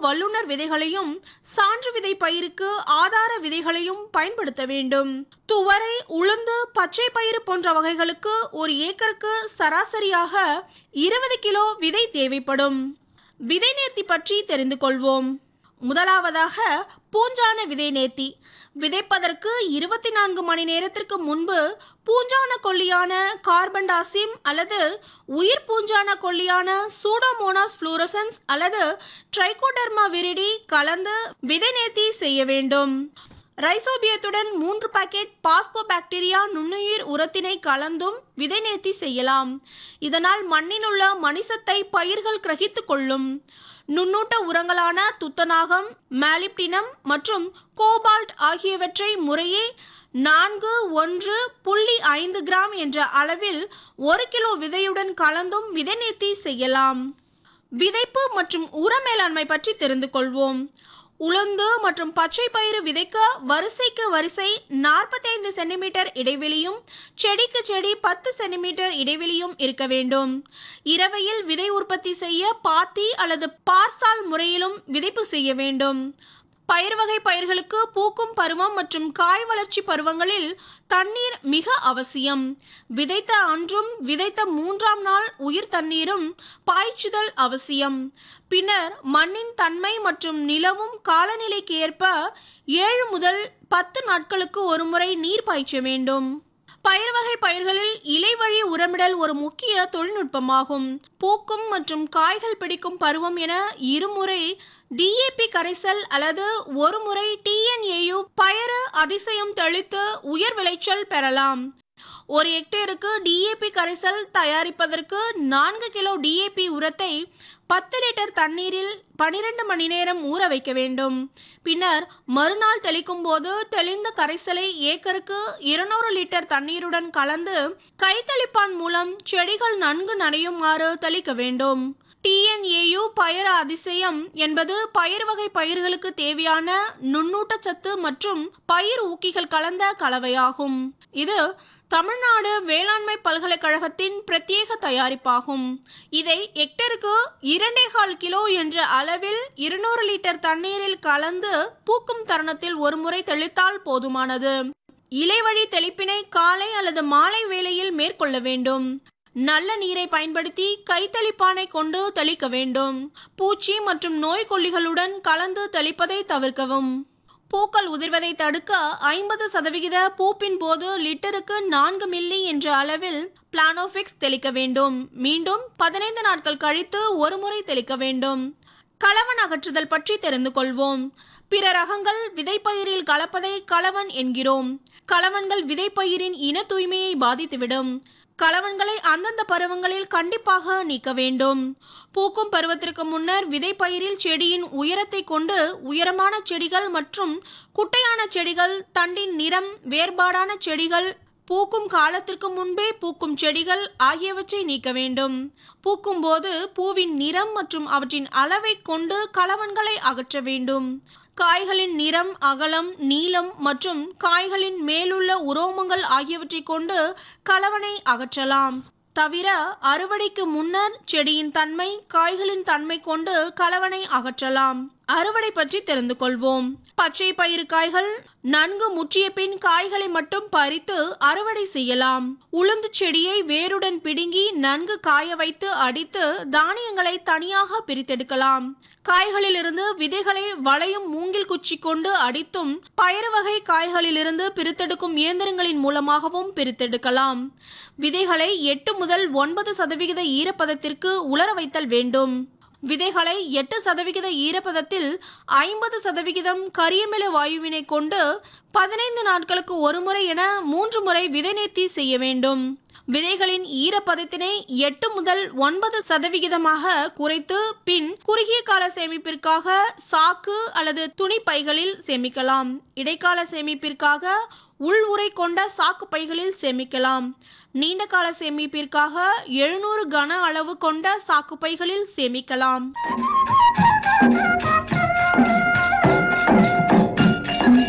வல்லுநர் விதைகளையும் சான்று விதை பயிருக்கு ஆதார விதைகளையும் பயன்படுத்த வேண்டும் துவரை உளுந்து பச்சை பயிறு போன்ற வகைகளுக்கு ஒரு ஏக்கருக்கு சராசரியாக இருபது கிலோ விதை தேவைப்படும் விதை நேர்த்தி பற்றி தெரிந்து கொள்வோம் முதலாவதாக பூஞ்சான விதை நேர்த்தி விதைப்பதற்கு இருபத்தி நான்கு மணி நேரத்திற்கு முன்பு பூஞ்சான கொல்லியான கார்பன்டாசிம் அல்லது உயிர் பூஞ்சான கொல்லியான சூடோமோனாஸ் ஃப்ளூரசன்ஸ் அல்லது ட்ரைகோடர்மா விரிடி கலந்து விதை நேர்த்தி செய்ய வேண்டும் ரைசோபியத்துடன் மூன்று பாக்கெட் பாஸ்போபாக்டீரியா நுண்ணுயிர் உரத்தினை கலந்தும் விதை நேர்த்தி செய்யலாம் இதனால் மண்ணில் உள்ள மணிசத்தை பயிர்கள் கிரகித்துக் கொள்ளும் நுண்ணூட்ட உரங்களான துத்தநாகம் மாலிப்டினம் மற்றும் கோபால்ட் ஆகியவற்றை முறையே நான்கு ஒன்று புள்ளி ஐந்து கிராம் என்ற அளவில் ஒரு கிலோ விதையுடன் கலந்தும் விதை நேர்த்தி செய்யலாம் விதைப்பு மற்றும் உர மேலாண்மை பற்றி தெரிந்து கொள்வோம் உளுந்து மற்றும் பச்சை பயிறு விதைக்க வரிசைக்கு வரிசை நாற்பத்தைந்து சென்டிமீட்டர் இடைவெளியும் செடிக்கு செடி பத்து சென்டிமீட்டர் இடைவெளியும் இருக்க வேண்டும் இரவையில் விதை உற்பத்தி செய்ய பாத்தி அல்லது பார்சால் முறையிலும் விதைப்பு செய்ய வேண்டும் பயிர் வகை பயிர்களுக்கு பூக்கும் பருவம் மற்றும் காய் வளர்ச்சி பருவங்களில் தண்ணீர் மிக அவசியம் விதைத்த அன்றும் விதைத்த மூன்றாம் நாள் உயிர் தண்ணீரும் பாய்ச்சுதல் அவசியம் பின்னர் மண்ணின் தன்மை மற்றும் நிலவும் காலநிலைக்கு ஏற்ப ஏழு முதல் பத்து நாட்களுக்கு ஒருமுறை நீர் பாய்ச்ச வேண்டும் பயிர் வகை பயிர்களில் இலைவழி உரமிடல் ஒரு முக்கிய தொழில்நுட்பமாகும் பூக்கும் மற்றும் காய்கள் பிடிக்கும் பருவம் என இருமுறை டிஏபி கரைசல் அல்லது ஒரு முறை டிஎன்ஏயு பயறு அதிசயம் தெளித்து உயர் விளைச்சல் பெறலாம் ஒரு ஹெக்டேருக்கு டிஏபி கரைசல் தயாரிப்பதற்கு நான்கு கிலோ டிஏபி உரத்தை பத்து லிட்டர் தண்ணீரில் பனிரெண்டு மணி நேரம் ஊற வைக்க வேண்டும் பின்னர் மறுநாள் தெளிக்கும் போது தெளிந்த கரைசலை ஏக்கருக்கு இருநூறு லிட்டர் தண்ணீருடன் கலந்து கைத்தளிப்பான் மூலம் செடிகள் நன்கு நனையுமாறு தெளிக்க வேண்டும் டிஎன்ஏயு பயறு அதிசயம் என்பது பயிர் வகை பயிர்களுக்கு தேவையான நுண்ணூட்டச்சத்து மற்றும் பயிர் ஊக்கிகள் கலந்த கலவையாகும் இது தமிழ்நாடு வேளாண்மை பல்கலைக்கழகத்தின் பிரத்யேக தயாரிப்பாகும் இதை ஹெக்டருக்கு இரண்டே கால் கிலோ என்ற அளவில் இருநூறு லிட்டர் தண்ணீரில் கலந்து பூக்கும் தருணத்தில் ஒருமுறை தெளித்தால் போதுமானது இலைவழி தெளிப்பினை காலை அல்லது மாலை வேளையில் மேற்கொள்ள வேண்டும் நல்ல நீரை பயன்படுத்தி கைத்தளிப்பானை கொண்டு தெளிக்க வேண்டும் பூச்சி மற்றும் நோய்க்கொல்லிகளுடன் கலந்து தெளிப்பதை தவிர்க்கவும் பூக்கள் உதிர்வதை தடுக்க ஐம்பது சதவிகித பூப்பின் போது லிட்டருக்கு நான்கு மில்லி என்ற அளவில் பிளானோஃபிக்ஸ் தெளிக்க வேண்டும் மீண்டும் பதினைந்து நாட்கள் கழித்து ஒரு முறை தெளிக்க வேண்டும் களவன் அகற்றுதல் பற்றி தெரிந்து கொள்வோம் பிற ரகங்கள் விதைப்பயிரில் கலப்பதை களவன் என்கிறோம் களவன்கள் விதைப்பயிரின் இன தூய்மையை பாதித்துவிடும் களவன்களை அந்தந்த பருவங்களில் கண்டிப்பாக நீக்க வேண்டும் பூக்கும் பருவத்திற்கு முன்னர் விதைப்பயிரில் செடியின் உயரத்தை கொண்டு உயரமான செடிகள் மற்றும் குட்டையான செடிகள் தண்டின் நிறம் வேறுபாடான செடிகள் பூக்கும் காலத்திற்கு முன்பே பூக்கும் செடிகள் ஆகியவற்றை நீக்க வேண்டும் பூக்கும் போது பூவின் நிறம் மற்றும் அவற்றின் அளவை கொண்டு களவன்களை அகற்ற வேண்டும் காய்களின் நிறம் அகலம் நீளம் மற்றும் காய்களின் மேலுள்ள உரோமங்கள் ஆகியவற்றை கொண்டு கலவனை அகற்றலாம் தவிர அறுவடைக்கு முன்னர் செடியின் தன்மை காய்களின் தன்மை கொண்டு கலவனை அகற்றலாம் அறுவடை பற்றி தெரிந்து கொள்வோம் பச்சை பயிறு காய்கள் நன்கு முற்றிய பின் காய்களை மட்டும் பறித்து அறுவடை செய்யலாம் உளுந்து செடியை வேருடன் பிடுங்கி நன்கு காய வைத்து அடித்து தானியங்களை தனியாக பிரித்தெடுக்கலாம் காய்களிலிருந்து விதைகளை வளையும் மூங்கில் குச்சி கொண்டு அடித்தும் பயறு வகை காய்களிலிருந்து பிரித்தெடுக்கும் இயந்திரங்களின் மூலமாகவும் பிரித்தெடுக்கலாம் விதைகளை எட்டு முதல் ஒன்பது சதவிகித ஈரப்பதத்திற்கு உலர வைத்தல் வேண்டும் விதைகளை எட்டு சதவிகித ஈரப்பதத்தில் ஐம்பது சதவிகிதம் கரியமில வாயுவினை கொண்டு பதினைந்து நாட்களுக்கு ஒரு முறை என மூன்று முறை விதை நேர்த்தி செய்ய வேண்டும் விதைகளின் ஈரப்பதத்தினை எட்டு முதல் ஒன்பது சதவிகிதமாக குறைத்து பின் குறுகிய கால சேமிப்பிற்காக சாக்கு அல்லது துணி பைகளில் சேமிக்கலாம் இடைக்கால சேமிப்பிற்காக உள் உரை கொண்ட சாக்கு பைகளில் சேமிக்கலாம் நீண்ட கால சேமிப்பிற்காக எழுநூறு கன அளவு கொண்ட சாக்கு பைகளில் சேமிக்கலாம்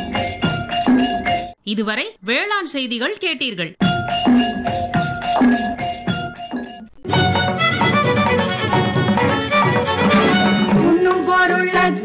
இதுவரை வேளாண் செய்திகள் கேட்டீர்கள்